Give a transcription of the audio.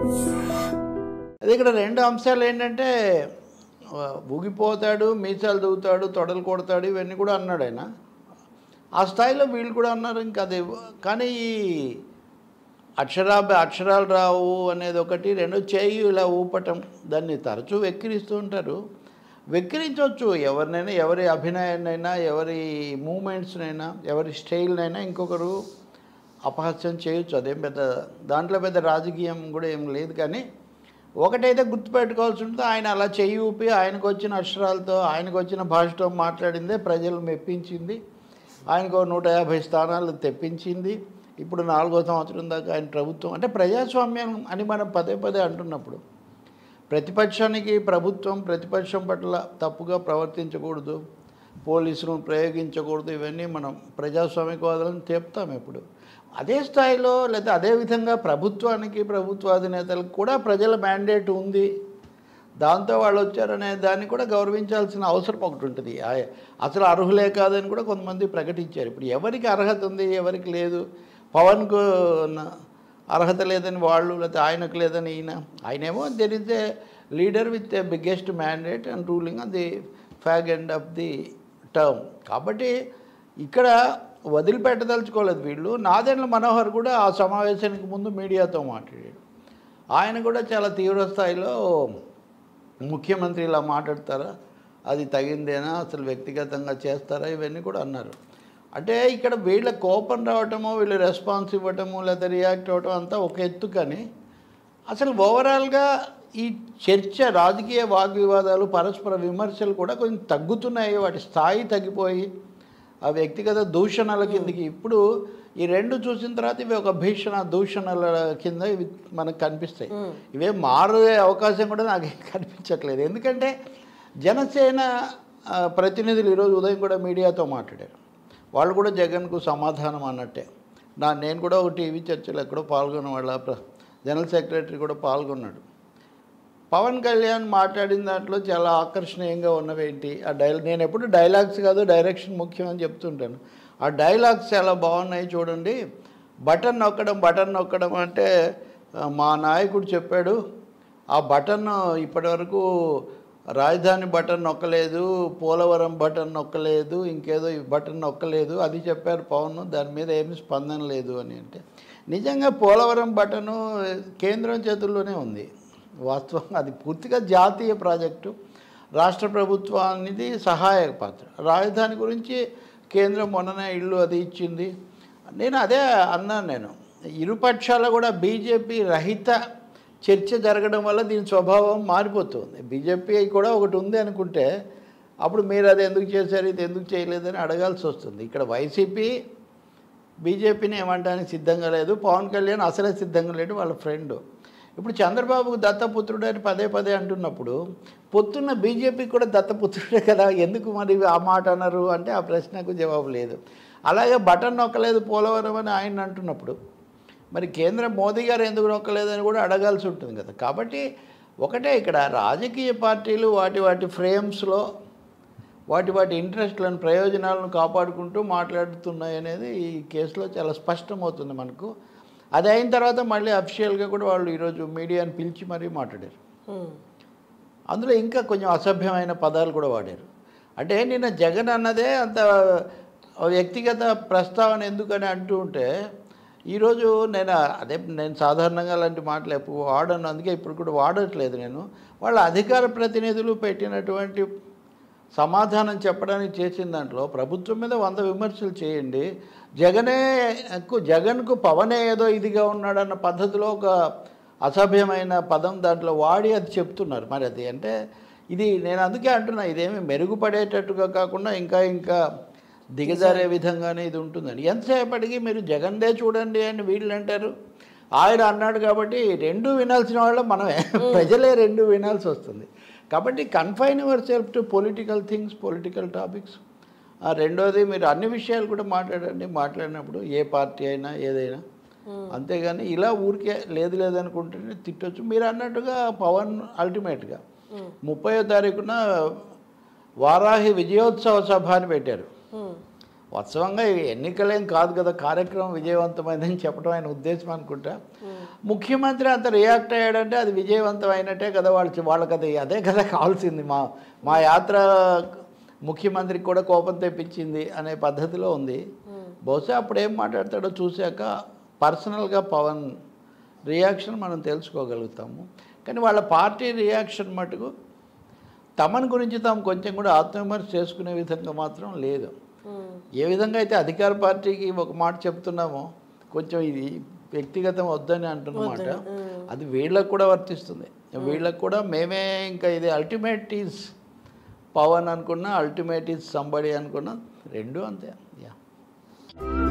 అది ఇక్కడ రెండు అంశాలు ఏంటంటే ఆ, ఊగిపోతాడు మీసాలు దూతాడు తొడలు కొడతాడు ఇవన్నీ కూడా అన్నాడు ఆయన ఆ స్థాయిలో వీళ్ళు కూడా అన్నారు ఇంకా అది కానీ ఈ అక్షరా అక్షరాలు రావు అనేది ఒకటి రెండు చేయి ఇలా ఊపటం దాన్ని తరచూ వెక్కిరిస్తూ ఉంటారు వెక్కిరించవచ్చు ఎవరినైనా ఎవరి అభినయాన్నైనా ఎవరి మూమెంట్స్నైనా ఎవరి స్టైల్నైనా ఇంకొకరు అపహాస్యం చేయొచ్చు అదేం పెద్ద దాంట్లో పెద్ద రాజకీయం కూడా ఏం లేదు కానీ ఒకటైతే గుర్తుపెట్టుకోవాల్సి ఉంటుంది ఆయన అలా చెయ్యి ఊపి ఆయనకు వచ్చిన అక్షరాలతో ఆయనకు వచ్చిన భాషతో మాట్లాడిందే ప్రజలు మెప్పించింది ఆయనకు నూట యాభై స్థానాలు తెప్పించింది ఇప్పుడు నాలుగో సంవత్సరం దాకా ఆయన ప్రభుత్వం అంటే ప్రజాస్వామ్యం అని మనం పదే పదే అంటున్నప్పుడు ప్రతిపక్షానికి ప్రభుత్వం ప్రతిపక్షం పట్ల తప్పుగా ప్రవర్తించకూడదు పోలీసులను ప్రయోగించకూడదు ఇవన్నీ మనం ప్రజాస్వామికవాదులను చెప్తాం ఎప్పుడు అదే స్థాయిలో లేదా అదే విధంగా ప్రభుత్వానికి ప్రభుత్వ అధినేతలకు కూడా ప్రజల మ్యాండేట్ ఉంది దాంతో వాళ్ళు వచ్చారనే దాన్ని కూడా గౌరవించాల్సిన అవసరం ఒకటి ఉంటుంది ఆ- అసలు అర్హులే కాదని కూడా కొంతమంది ప్రకటించారు ఇప్పుడు ఎవరికి అర్హత ఉంది ఎవరికి లేదు పవన్కు న- అర్హత లేదని వాళ్ళు లేకపోతే ఆయనకు లేదని ఈయన ఆయనేమో there is a leader with a biggest mandate and ruling on the fag end of the term కాబట్టి ఇక్కడ వదిలిపెట్టదలుచుకోలేదు వీళ్ళు నాదెండ్ల మనోహర్ కూడా ఆ సమావేశానికి ముందు మీడియాతో మాట్లాడాడు ఆయన కూడా చాలా తీవ్ర స్థాయిలో ముఖ్యమంత్రి ఇలా మాట్లాడతారా అది తగిందేనా అసలు వ్యక్తిగతంగా చేస్తారా ఇవన్నీ కూడా అన్నారు అంటే ఇక్కడ వీళ్ళ కోపం రావటము వీళ్ళు రెస్పాన్స్ ఇవ్వటము లేదా రియాక్ట్ అవ్వటం అంతా ఒక ఎత్తు కానీ అసలు ఓవరాల్గా ఈ చర్చ రాజకీయ వాగ్వివాదాలు పరస్పర విమర్శలు కూడా కొంచెం తగ్గుతున్నాయి వాటి స్థాయి తగ్గిపోయి ఆ వ్యక్తిగత దూషణల కిందకి ఇప్పుడు ఈ రెండు చూసిన తర్వాత ఇవి ఒక భీషణ దూషణల కింద ఇవి మనకు కనిపిస్తాయి ఇవే మారే అవకాశం కూడా నాకు కనిపించట్లేదు ఎందుకంటే జనసేన ఆ, ప్రతినిధులు ఈరోజు ఉదయం కూడా మీడియాతో మాట్లాడారు వాళ్ళు కూడా జగన్కు సమాధానం అన్నట్టే నా నేను కూడా ఒక టీవీ చర్చలో ఎక్కడో పాల్గొన్న వాళ్ళ ప్ర- జనరల్ సెక్రటరీ కూడా పాల్గొన్నాడు పవన్ కళ్యాణ్ మాట్లాడిన దాంట్లో చాలా ఆకర్షణీయంగా ఉన్నవేంటి ఆ డైల్ నేను ఎప్పుడు డైలాగ్స్ కాదు డైరెక్షన్ ముఖ్యం అని చెప్తుంటాను ఆ డైలాగ్స్ చాలా బాగున్నాయి చూడండి బటన్ నొక్కడం బటన్ నొక్కడం అంటే ఆ, మా నాయకుడు చెప్పాడు ఆ బటన్ ఇప్పటివరకు రాజధాని బటన్ నొక్కలేదు పోలవరం బటన్ నొక్కలేదు ఇంకేదో ఈ బటన్ నొక్కలేదు అది చెప్పారు పవన్ దాని మీద ఏమీ స్పందన లేదు అని అంటే నిజంగా పోలవరం బటను కేంద్రం చేతుల్లోనే ఉంది వాస్తవం అది పూర్తిగా జాతీయ ప్రాజెక్టు రాష్ట్ర ప్రభుత్వానికి సహాయక పాత్ర రాజధాని గురించి కేంద్రం మొన్ననే ఇల్లు అది ఇచ్చింది నేను అదే అన్నాను నేను ఇరుపక్షాల కూడా బీజేపీ రహిత చర్చ జరగడం వల్ల దీని స్వభావం మారిపోతుంది బీజేపీ కూడా ఒకటి ఉంది అనుకుంటే అప్పుడు మీరు అది ఎందుకు చేశారు ఇది ఎందుకు చేయలేదని అడగాల్సి వస్తుంది ఇక్కడ వైసీపీ బీజేపీని ఏమంటానికి సిద్ధంగా లేదు పవన్ కళ్యాణ్ అసలే సిద్ధంగా లేడు వాళ్ళ ఫ్రెండ్ ఇప్పుడు చంద్రబాబు దత్తపుత్రుడు అని పదే పదే అంటున్నప్పుడు పొత్తున్న బీజేపీకి కూడా దత్తపుత్రుడే కదా ఎందుకు మరి ఆ మాట అన్నారు అంటే ఆ ప్రశ్నకు జవాబు లేదు అలాగే బటన్ నొక్కలేదు పోలవరం అని ఆయన అంటున్నప్పుడు మరి కేంద్ర మోదీ గారు ఎందుకు నొక్కలేదని కూడా అడగాల్సి ఉంటుంది కదా కాబట్టి ఒకటే ఇక్కడ రాజకీయ పార్టీలు వాటి వాటి ఫ్రేమ్స్లో వాటి వాటి ఇంట్రెస్ట్లను ప్రయోజనాలను కాపాడుకుంటూ మాట్లాడుతున్నాయి అనేది ఈ కేసులో చాలా స్పష్టమవుతుంది మనకు అది అయిన తర్వాత మళ్ళీ అఫిషియల్గా కూడా వాళ్ళు ఈరోజు మీడియాని పిలిచి మరీ మాట్లాడారు ఉమ్. అందులో ఇంకా కొంచెం అసభ్యమైన పదాలు కూడా వాడారు అంటే నిన్న జగన్ అన్నదే అంత వ్యక్తిగత ప్రస్తావన ఎందుకని అంటూ ఉంటే ఈరోజు నేను అదే నేను సాధారణంగా అలాంటి మాటలు ఎప్పుడు వాడను అందుకే ఇప్పుడు కూడా వాడట్లేదు నేను వాళ్ళ అధికార ప్రతినిధులు పెట్టినటువంటి సమాధానం చెప్పడానికి చేసిన దాంట్లో ప్రభుత్వం మీద వంద విమర్శలు చేయండి జగనే కు జగన్కు పవనే ఏదో ఇదిగా ఉన్నాడన్న పద్ధతిలో ఒక అసభ్యమైన పదం దాంట్లో వాడి అది చెప్తున్నారు మరి అది అంటే ఇది నేను అందుకే అంటున్నా ఇదేమి మెరుగుపడేటట్టుగా కాకుండా ఇంకా ఇంకా దిగజారే విధంగానే ఇది ఉంటుందని ఎంతసేపటికి మీరు జగన్దే చూడండి అని వీళ్ళు అంటారు ఆయన అన్నాడు కాబట్టి రెండు వినాల్సిన వాళ్ళు మనమే ప్రజలే రెండు వినాల్సి వస్తుంది కాబట్టి confine yourself to political things political topics రెండోది మీరు అన్ని విషయాలు కూడా మాట్లాడండి మాట్లాడినప్పుడు ఏ పార్టీ అయినా ఏదైనా అంతేగాని ఇలా ఊరికే లేదు లేదనుకుంటేనే తిట్టొచ్చు మీరు అన్నట్టుగా పవన్ అల్టిమేట్గా ముప్పయో తారీఖున వారాహి విజయోత్సవ సభ అని పెట్టారు ఉమ్. వాస్తవంగా ఇవి ఎన్నికలేం కాదు కదా కార్యక్రమం విజయవంతమైందని చెప్పడం ఆయన ఉద్దేశం అనుకుంటా ముఖ్యమంత్రి అంత రియాక్ట్ అయ్యాడంటే అది విజయవంతం అయినట్టే కదా వాళ్ళు వాళ్ళకి అది అదే కదా కావాల్సింది మా మా యాత్ర ముఖ్యమంత్రికి కూడా కోపం తెప్పించింది అనే పద్ధతిలో ఉంది బహుశా అప్పుడు ఏం మాట్లాడతాడో చూశాక పర్సనల్గా పవన్ రియాక్షన్ మనం తెలుసుకోగలుగుతాము కానీ వాళ్ళ పార్టీ రియాక్షన్ మటుకు తమన్ గురించి తాము కొంచెం కూడా ఆత్మవిమర్శ చేసుకునే విధంగా మాత్రం లేదు ఏ విధంగా అయితే అధికార పార్టీకి ఒక మాట చెప్తున్నామో కొంచెం ఇది వ్యక్తిగతం వద్దని అంటున్నమాట అది వీళ్ళకు కూడా వర్తిస్తుంది వీళ్ళకు కూడా మేమే ఇంకా ఇది అల్టిమేట్ ఈజ్ పవన్ అనుకున్నా అల్టిమేట్ ఈజ్ సంబడి అనుకున్నా రెండు అంతే యా